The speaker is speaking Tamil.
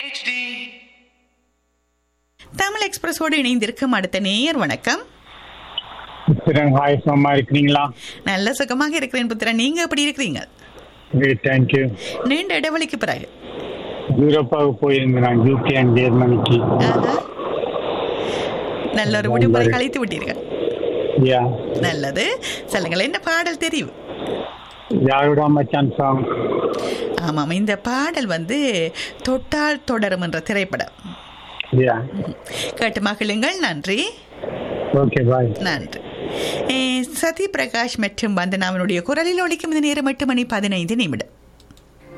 தமிழ் எக்ஸ்பிரஸோடு இணைந்திருக்கும் அடுத்த நேயர் வணக்கம் புத்திரன் ஹாய் சும்மா இருக்கிறீங்களா நல்ல சுகமாக இருக்கிறேன் புத்திரன் நீங்க எப்படி இருக்கிறீங்க தேங்க்யூ நீண்ட இடைவெளிக்கு பிறகு யூரோப்பாவுக்கு போயிருந்தேன் நான் யூகே அண்ட் ஜெர்மனிக்கு ஆஹா. நல்ல ஒரு விடுமுறை கழித்து விட்டீர்கள் யா நல்லது சொல்லுங்கள் என்ன பாடல் தெரியும் யாரோட மச்சான் சாங் ஆமாம் இந்த பாடல் வந்து தொட்டால் தொடரும் என்ற திரைப்படம் யா கேட்டு மகிழுங்கள் நன்றி ஓகே பாய் நன்றி ஏ, சதி பிரகாஷ் மற்றும் வந்தனாவினுடைய குரலில் ஒலிக்கும் இந்த நேரம் எட்டு மணி பதினைந்து நிமிடம்